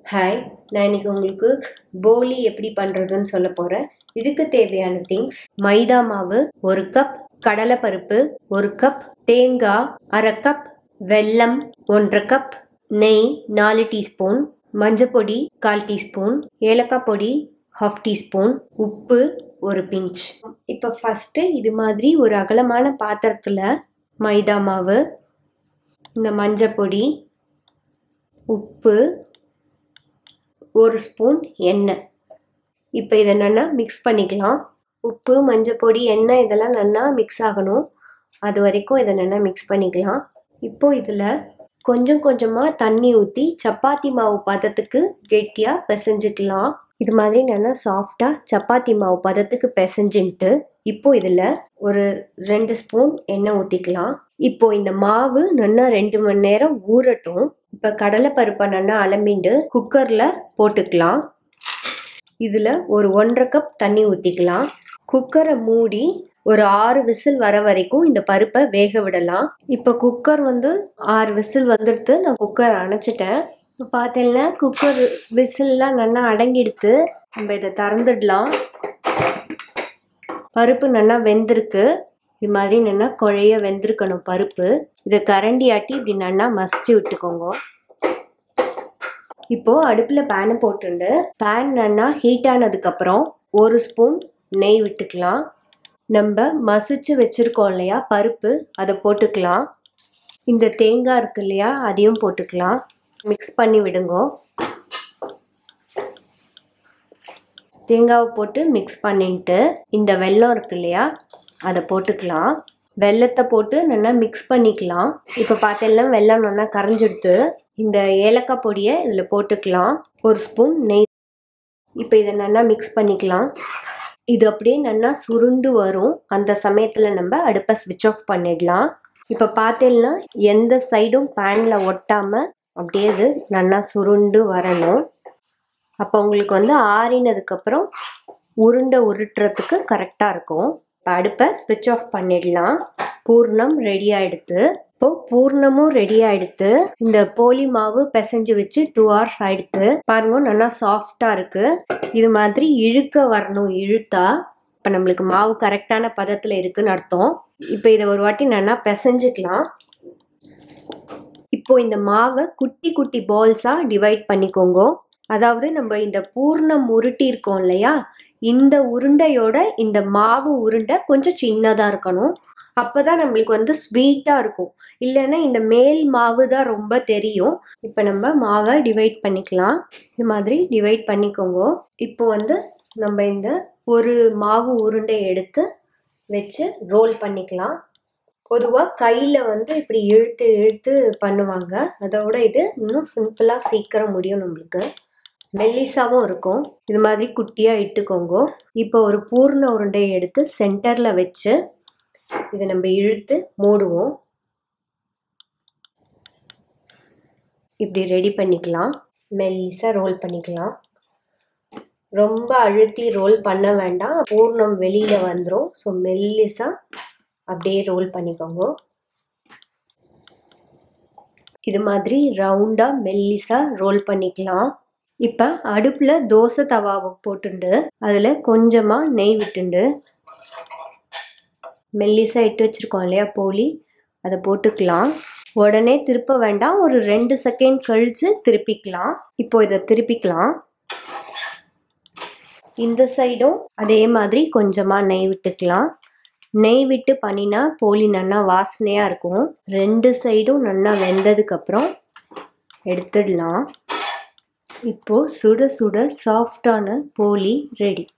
hi நான் இன்னைக்கு உங்களுக்கு போலி எப்படி பண்ணுறதுன்னு சொல்ல போகிறேன் இதுக்கு தேவையான திங்ஸ் மைதா மாவு ஒரு கப் கடலைப்பருப்பு ஒரு கப் தேங்காய் அரை கப் வெல்லம் ஒன்றரை கப் நெய் நாலு டீஸ்பூன் மஞ்சப்பொடி கால் டீஸ்பூன் ஏலக்காய் பொடி ஹாஃப் டீஸ்பூன் உப்பு ஒரு பிஞ்ச் இப்போ ஃபஸ்ட்டு இது மாதிரி ஒரு அகலமான பாத்திரத்தில் மைதா மாவு இந்த மஞ்சப்பொடி உப்பு ஒரு ஸ்பூன் எண்ணெய் இப்போ இதை நல்லா மிக்ஸ் பண்ணிக்கலாம் உப்பு மஞ்சப்பொடி எண்ணெய் இதெல்லாம் நல்லா மிக்ஸ் ஆகணும் அது வரைக்கும் இதை நல்லா மிக்ஸ் பண்ணிக்கலாம் இப்போ இதில் கொஞ்சம் கொஞ்சமாக தண்ணி ஊற்றி சப்பாத்தி மாவு பதத்துக்கு கெட்டியாக பிசைஞ்சுக்கலாம் இது மாதிரி நல்லா சாஃப்டாக சப்பாத்தி மாவு பதத்துக்கு பிசைஞ்சுன்ட்டு இப்போ இதில் ஒரு ரெண்டு ஸ்பூன் எண்ணெய் ஊற்றிக்கலாம் இப்போ இந்த மாவு நல்லா ரெண்டு மணி நேரம் ஊறட்டும் இப்போ கடலைப்பருப்பை நல்லா அலம்பிண்டு குக்கரில் போட்டுக்கலாம் இதில் ஒரு ஒன்றரை கப் தண்ணி ஊற்றிக்கலாம் குக்கரை மூடி ஒரு ஆறு விசில் வர வரைக்கும் இந்த பருப்பை வேக விடலாம் இப்போ குக்கர் வந்து ஆறு விசில் வந்துடுத்து நான் குக்கர் அணைச்சிட்டேன் இப்போ பார்த்தீங்கன்னா குக்கர் விசில்லாம் நல்லா அடங்கிடுத்து நம்ம இதை திறந்துடலாம் பருப்பு நல்லா வெந்திருக்கு இது மாதிரி நல்லா குழைய வெந்திருக்கணும் பருப்பு இதை கரண்டி ஆட்டி இப்படி நல்லா மசிச்சு விட்டுக்கோங்க இப்போ அடுப்பில் பேனை போட்டுண்டு பேன் நல்லா ஹீட் ஆனதுக்கப்புறம் ஒரு ஸ்பூன் நெய் விட்டுக்கலாம் நம்ம மசிச்சு வச்சுருக்கோம் இல்லையா பருப்பு அதை போட்டுக்கலாம் இந்த தேங்காய் இருக்கு இல்லையா அதையும் போட்டுக்கலாம் மிக்ஸ் பண்ணி விடுங்க தேங்காவை போட்டு மிக்ஸ் பண்ணிட்டு இந்த வெல்லம் இருக்கு இல்லையா அதை போட்டுக்கலாம் வெல்லத்தை போட்டு நல்லா மிக்ஸ் பண்ணிக்கலாம் இப்போ பார்த்தீங்கன்னா வெல்லம் நல்லா கரைஞ்சிடுத்து இந்த ஏலக்காய் பொடியை இதில் போட்டுக்கலாம் ஒரு ஸ்பூன் நெய் இப்போ இதை நல்லா மிக்ஸ் பண்ணிக்கலாம் இது அப்படியே நல்லா சுருண்டு வரும் அந்த சமயத்தில் நம்ம அடுப்பை ஸ்விட்ச் ஆஃப் பண்ணிடலாம் இப்போ பார்த்தீங்கன்னா எந்த சைடும் பேனில் ஒட்டாமல் அப்படியே இது நல்லா சுருண்டு வரணும் அப்போ உங்களுக்கு வந்து ஆறினதுக்கப்புறம் உருண்டை உருட்டுறதுக்கு கரெக்டாக இருக்கும் இப்போ அடுப்பை ஸ்விட்ச் ஆஃப் பண்ணிடலாம் பூர்ணம் ரெடி ஆகிடுது இப்போ பூர்ணமும் ரெடி ஆயிடுத்து இந்த போலி மாவு பிசைஞ்சு வச்சு டூ ஹவர்ஸ் ஆயிடுத்து பாருங்க நல்லா சாஃப்டா இருக்கு இது மாதிரி இழுக்க வரணும் இழுத்தா இப்போ நம்மளுக்கு மாவு கரெக்டான பதத்தில் இருக்குன்னு அர்த்தம் இப்போ இதை ஒரு வாட்டி நல்லா பிசைஞ்சுக்கலாம் இப்போ இந்த மாவை குட்டி குட்டி பால்ஸாக டிவைட் பண்ணிக்கோங்க அதாவது நம்ம இந்த பூர்ணம் உருட்டி இருக்கோம் இல்லையா இந்த உருண்டையோட இந்த மாவு உருண்டை கொஞ்சம் சின்னதாக இருக்கணும் அப்போ தான் நம்மளுக்கு வந்து ஸ்வீட்டாக இருக்கும் இல்லைன்னா இந்த மேல் மாவு தான் ரொம்ப தெரியும் இப்போ நம்ம மாவை டிவைட் பண்ணிக்கலாம் இது மாதிரி டிவைட் பண்ணிக்கோங்க இப்போ வந்து நம்ம இந்த ஒரு மாவு உருண்டை எடுத்து வச்சு ரோல் பண்ணிக்கலாம் பொதுவாக கையில் வந்து இப்படி இழுத்து இழுத்து பண்ணுவாங்க அதோட இது இன்னும் சிம்பிளாக சீக்கிரம் முடியும் நம்மளுக்கு மெல்லிசாவும் இருக்கும் இது மாதிரி குட்டியாக இட்டுக்கோங்க இப்போ ஒரு பூர்ண உருண்டையை எடுத்து சென்டரில் வச்சு இதை நம்ம இழுத்து மூடுவோம் இப்படி ரெடி பண்ணிக்கலாம் மெல்லிசாக ரோல் பண்ணிக்கலாம் ரொம்ப அழுத்தி ரோல் பண்ண வேண்டாம் பூர்ணம் வெளியில் வந்துடும் ஸோ மெல்லிசாக அப்படியே ரோல் பண்ணிக்கோங்க இது மாதிரி ரவுண்டாக மெல்லிசாக ரோல் பண்ணிக்கலாம் இப்போ அடுப்பில் தோசை தவாவை போட்டுண்டு அதில் கொஞ்சமாக நெய் விட்டுண்டு மெல்லிசாக இட்டு வச்சுருக்கோம் இல்லையா போலி அதை போட்டுக்கலாம் உடனே திருப்ப வேண்டாம் ஒரு ரெண்டு செகண்ட் கழித்து திருப்பிக்கலாம் இப்போ இதை திருப்பிக்கலாம் இந்த சைடும் அதே மாதிரி கொஞ்சமாக நெய் விட்டுக்கலாம் நெய் விட்டு பண்ணினா போலி நல்லா வாசனையாக இருக்கும் ரெண்டு சைடும் நல்லா வெந்ததுக்கப்புறம் எடுத்துடலாம் இப்போது சுட சுட சாஃப்டான போலி ரெடி